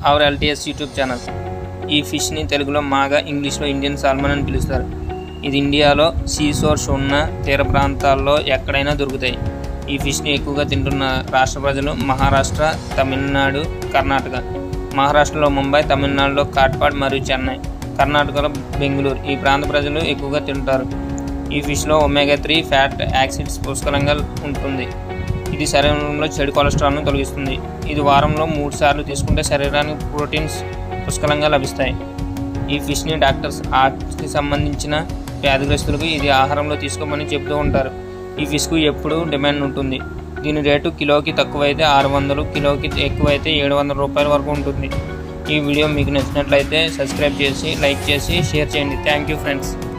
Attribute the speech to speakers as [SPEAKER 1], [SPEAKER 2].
[SPEAKER 1] hour LTS YouTube channel ఈ ఫిష్ని తెలుగులో మాగా ఇంగ్లీష్లో ఇండియన్ సాల్మన్ అని పిలుస్తారు ఇది ఇండియాలో సీ సోర్స్ ఉన్న తీర ప్రాంతాల్లో ఎక్కడైనా దొరుకుతాయి ఈ ఫిష్ని ఎక్కువగా తింటున్న రాష్ట్ర ప్రజలు మహారాష్ట్ర తమిళనాడు కర్ణాటక మహారాష్ట్రలో ముంబై తమిళనాడులో కాట్పాడ్ మరియు చెన్నై కర్ణాటకలో బెంగళూరు ఈ ప్రాంత ప్రజలు ఎక్కువగా తింటారు ఈ ఫిష్లో ఒమేగా త్రీ ఫ్యాట్ యాసిడ్స్ పుష్కలంగా ఉంటుంది ఇది శరీరంలో చెడు కొలెస్ట్రాల్ను తొలగిస్తుంది ఇది వారంలో మూడు సార్లు తీసుకుంటే శరీరానికి ప్రోటీన్స్ పుష్కలంగా లభిస్తాయి ఈ ఫిష్ని డాక్టర్స్ ఆర్ట్స్కి సంబంధించిన వ్యాధిగ్రస్తులకు ఇది ఆహారంలో తీసుకోమని చెబుతూ ఉంటారు ఈ ఫిష్కు ఎప్పుడూ డిమాండ్ ఉంటుంది దీని రేటు కిలోకి తక్కువైతే ఆరు వందలు కిలోకి ఎక్కువైతే ఏడు వందల రూపాయల వరకు ఉంటుంది ఈ వీడియో మీకు నచ్చినట్లయితే సబ్స్క్రైబ్ చేసి లైక్ చేసి షేర్ చేయండి థ్యాంక్ యూ ఫ్రెండ్స్